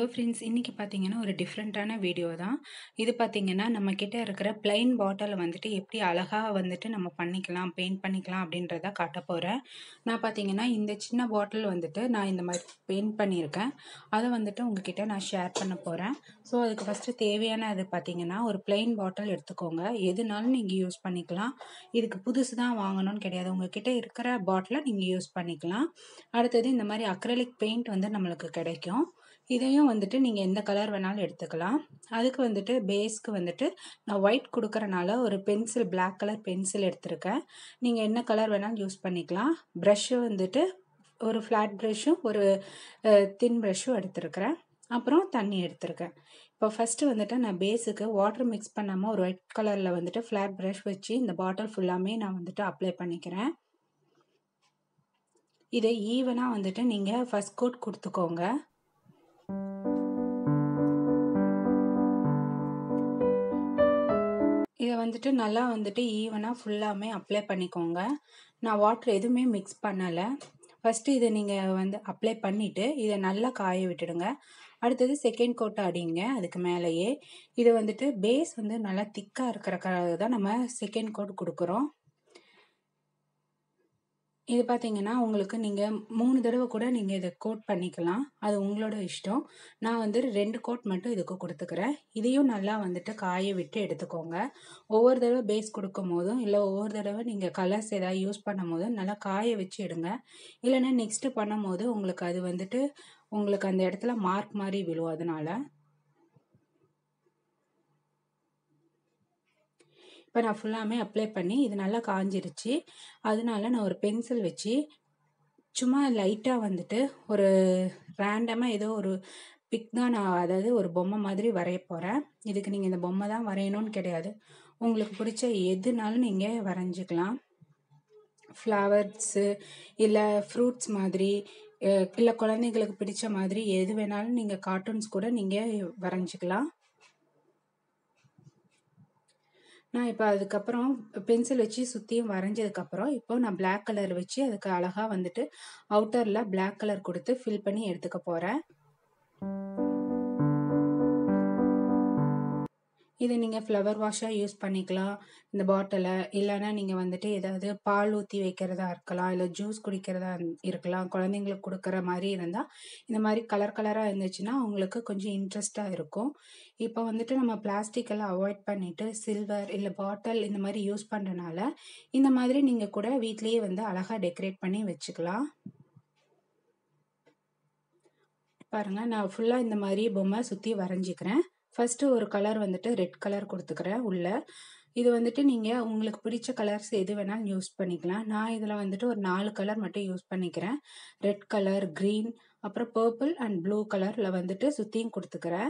friends இன்றைக்கி பார்த்தீங்கன்னா ஒரு டிஃப்ரெண்ட்டான வீடியோ தான் இது பார்த்தீங்கன்னா நம்ம கிட்ட இருக்கிற பிளைன் பாட்டில் வந்துட்டு எப்படி அழகாக வந்துட்டு நம்ம பண்ணிக்கலாம் பெயிண்ட் பண்ணிக்கலாம் அப்படின்றத காட்ட போகிறேன் நான் பார்த்தீங்கன்னா இந்த சின்ன பாட்டில் வந்துட்டு நான் இந்த மாதிரி பெயிண்ட் பண்ணியிருக்கேன் அதை வந்துட்டு உங்ககிட்ட நான் ஷேர் பண்ண போகிறேன் ஸோ அதுக்கு ஃபஸ்ட்டு தேவையான அது பார்த்தீங்கன்னா ஒரு பிளைன் பாட்டில் எடுத்துக்கோங்க எதுனாலும் நீங்கள் யூஸ் பண்ணிக்கலாம் இதுக்கு புதுசு தான் வாங்கணும்னு கிடையாது உங்ககிட்ட இருக்கிற பாட்டிலை நீங்கள் யூஸ் பண்ணிக்கலாம் அடுத்தது இந்த மாதிரி அக்ரலிக் பெயிண்ட் வந்து நம்மளுக்கு கிடைக்கும் இதையும் வந்துட்டு நீங்கள் எந்த கலர் வேணாலும் எடுத்துக்கலாம் அதுக்கு வந்துட்டு பேஸ்க்கு வந்துட்டு நான் ஒயிட் கொடுக்குறனால ஒரு பென்சில் பிளாக் கலர் பென்சில் எடுத்திருக்கேன் நீங்கள் என்ன கலர் வேணாலும் யூஸ் பண்ணிக்கலாம் ப்ரஷ்ஷு வந்துட்டு ஒரு ஃப்ளாட் ப்ரஷ்ஷும் ஒரு தின் ப்ரஷ்ஷும் எடுத்திருக்கிறேன் அப்புறம் தண்ணி எடுத்திருக்கேன் இப்போ ஃபஸ்ட்டு வந்துட்டு நான் பேஸுக்கு வாட்டர் மிக்ஸ் பண்ணாமல் ஒரு ஒயிட் கலரில் வந்துட்டு ஃப்ளாட் ப்ரஷ் வச்சு இந்த பாட்டில் ஃபுல்லாமே நான் வந்துட்டு அப்ளை பண்ணிக்கிறேன் இதை ஈவனாக வந்துட்டு நீங்கள் ஃபஸ்ட் கோட் கொடுத்துக்கோங்க இதை வந்துட்டு நல்லா வந்துட்டு ஈவனாக ஃபுல்லாமே அப்ளை பண்ணிக்கோங்க நான் வாட்டர் எதுவுமே மிக்ஸ் பண்ணலை ஃபஸ்ட்டு இதை நீங்கள் வந்து அப்ளை பண்ணிவிட்டு இதை நல்லா காய விட்டுடுங்க அடுத்தது செகண்ட் கோட்டை அடிங்க அதுக்கு மேலேயே இது வந்துட்டு பேஸ் வந்து நல்லா திக்காக இருக்கிறக்காக தான் நம்ம செகண்ட் கோட் கொடுக்குறோம் இது பார்த்தீங்கன்னா உங்களுக்கு நீங்கள் மூணு தடவை கூட நீங்கள் இதை கோட் பண்ணிக்கலாம் அது உங்களோட இஷ்டம் நான் வந்து ரெண்டு கோட் மட்டும் இதுக்கு கொடுத்துக்கிறேன் இதையும் நல்லா வந்துட்டு காய விட்டு எடுத்துக்கோங்க ஒவ்வொரு தடவை பேஸ் கொடுக்கும் போதும் இல்லை ஒவ்வொரு தடவை நீங்கள் கலர்ஸ் ஏதாவது யூஸ் பண்ணும் போதும் நல்லா காய வச்சு எடுங்க இல்லைன்னா நெக்ஸ்ட்டு பண்ணும் போது உங்களுக்கு அது வந்துட்டு உங்களுக்கு அந்த இடத்துல மார்க் மாதிரி விழும் அதனால இப்போ நான் ஃபுல்லாமே அப்ளை பண்ணி இது நல்லா காஞ்சிருச்சு அதனால நான் ஒரு பென்சில் வச்சு சும்மா லைட்டாக வந்துட்டு ஒரு ரேண்டமாக ஏதோ ஒரு பிக் தான் நான் அதாவது ஒரு பொம்மை மாதிரி வரைய போகிறேன் இதுக்கு நீங்கள் இந்த பொம்மை தான் வரையணும்னு கிடையாது உங்களுக்கு பிடிச்ச எதுனாலும் நீங்கள் வரைஞ்சிக்கலாம் ஃப்ளவர்ஸு இல்லை ஃப்ரூட்ஸ் மாதிரி இல்லை குழந்தைங்களுக்கு பிடிச்ச மாதிரி எது வேணாலும் நீங்கள் கார்ட்டூன்ஸ் கூட நீங்கள் வரைஞ்சிக்கலாம் நான் இப்போ அதுக்கப்புறம் பென்சில் வச்சு சுற்றியும் வரைஞ்சதுக்கப்புறம் இப்போ நான் பிளாக் கலர் வச்சு அதுக்கு அழகாக வந்துட்டு அவுட்டரில் பிளாக் கலர் கொடுத்து ஃபில் பண்ணி எடுத்துக்க போகிறேன் இதை நீங்கள் ஃப்ளவர் வாஷாக யூஸ் பண்ணிக்கலாம் இந்த பாட்டிலை இல்லைன்னா நீங்கள் வந்துட்டு ஏதாவது பால் ஊற்றி வைக்கிறதா இருக்கலாம் இல்லை ஜூஸ் குடிக்கிறதா இருக்கலாம் குழந்தைங்களுக்கு கொடுக்குற மாதிரி இருந்தால் இந்த மாதிரி கலர் கலராக இருந்துச்சுன்னா அவங்களுக்கு கொஞ்சம் இன்ட்ரெஸ்ட்டாக இருக்கும் இப்போ வந்துட்டு நம்ம பிளாஸ்டிக் எல்லாம் அவாய்ட் பண்ணிவிட்டு சில்வர் இல்லை பாட்டில் இந்த மாதிரி யூஸ் பண்ணுறனால இந்த மாதிரி நீங்கள் கூட வீட்லேயே வந்து அழகாக டெக்கரேட் பண்ணி வச்சுக்கலாம் பாருங்கள் நான் ஃபுல்லாக இந்த மாதிரி பொம்மை சுற்றி வரைஞ்சிக்கிறேன் ஃபஸ்ட்டு ஒரு கலர் வந்துட்டு ரெட் கலர் கொடுத்துக்கிறேன் உள்ள இது வந்துட்டு நீங்கள் உங்களுக்கு பிடிச்ச கலர்ஸ் எது வேணாலும் யூஸ் பண்ணிக்கலாம் நான் இதில் வந்துட்டு ஒரு நாலு கலர் மட்டும் யூஸ் பண்ணிக்கிறேன் ரெட் கலர் க்ரீன் அப்புறம் பர்பிள் அண்ட் ப்ளூ கலரில் வந்துட்டு சுற்றியும் கொடுத்துக்கிறேன்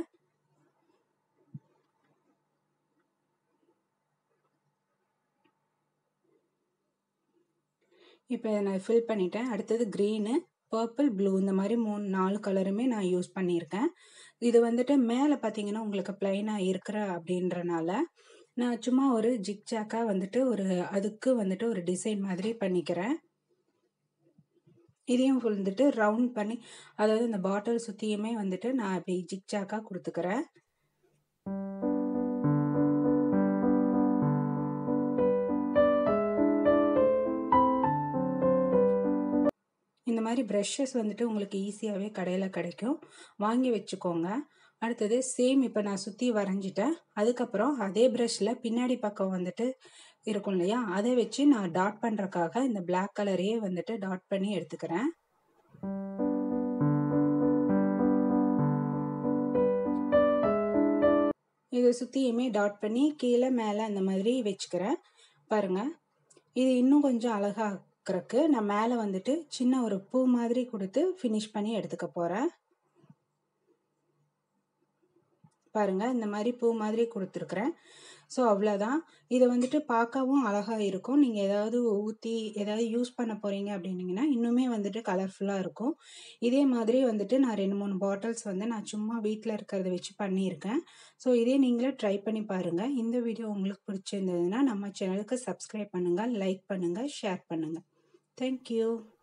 இப்போ இதை நான் ஃபில் பண்ணிட்டேன் அடுத்தது க்ரீனு பர்பிள் ப்ளூ இந்த மாதிரி மூணு நாலு கலருமே நான் யூஸ் பண்ணியிருக்கேன் இது வந்துட்டு மேலே பார்த்தீங்கன்னா உங்களுக்கு பிளைனாக இருக்கிற அப்படின்றனால நான் சும்மா ஒரு ஜிக்ஜாக்காக வந்துட்டு ஒரு அதுக்கு வந்துட்டு ஒரு டிசைன் மாதிரி பண்ணிக்கிறேன் இதையும் வந்துட்டு ரவுண்ட் பண்ணி அதாவது இந்த பாட்டில் சுற்றியுமே வந்துட்டு நான் அப்படி ஜிக்ஜாக்காக கொடுத்துக்கிறேன் இந்த மாதிரி ப்ரஷ்ஷஸ் வந்துட்டு உங்களுக்கு ஈஸியாகவே கடையில் கிடைக்கும் வாங்கி வச்சுக்கோங்க அடுத்தது சேம் இப்போ நான் சுற்றி வரைஞ்சிட்டேன் அதுக்கப்புறம் அதே ப்ரஷ்ஷில் பின்னாடி பக்கம் வந்துட்டு இருக்கும் இல்லையா அதை வச்சு நான் டாட் பண்ணுறக்காக இந்த பிளாக் கலரையே வந்துட்டு டாட் பண்ணி எடுத்துக்கிறேன் இதை சுற்றியுமே டாட் பண்ணி கீழே மேலே அந்த மாதிரி வச்சுக்கிறேன் பாருங்கள் இது இன்னும் கொஞ்சம் அழகாக இருக்கிறதுக்கு நான் மேலே வந்துட்டு சின்ன ஒரு பூ மாதிரி கொடுத்து ஃபினிஷ் பண்ணி எடுத்துக்க போகிறேன் பாருங்கள் இந்த மாதிரி பூ மாதிரி கொடுத்துருக்குறேன் ஸோ அவ்வளோதான் இதை வந்துட்டு பார்க்கவும் அழகாக இருக்கும் நீங்கள் ஏதாவது ஊற்றி ஏதாவது யூஸ் பண்ண போகிறீங்க அப்படின்னீங்கன்னா இன்னுமே வந்துட்டு கலர்ஃபுல்லாக இருக்கும் இதே மாதிரி வந்துட்டு நான் ரெண்டு மூணு பாட்டில்ஸ் வந்து நான் சும்மா வீட்டில் இருக்கிறத வச்சு பண்ணியிருக்கேன் ஸோ இதே நீங்களே ட்ரை பண்ணி பாருங்கள் இந்த வீடியோ உங்களுக்கு பிடிச்சிருந்ததுன்னா நம்ம சேனலுக்கு சப்ஸ்கிரைப் பண்ணுங்கள் லைக் பண்ணுங்கள் ஷேர் பண்ணுங்கள் தேங்க்யூ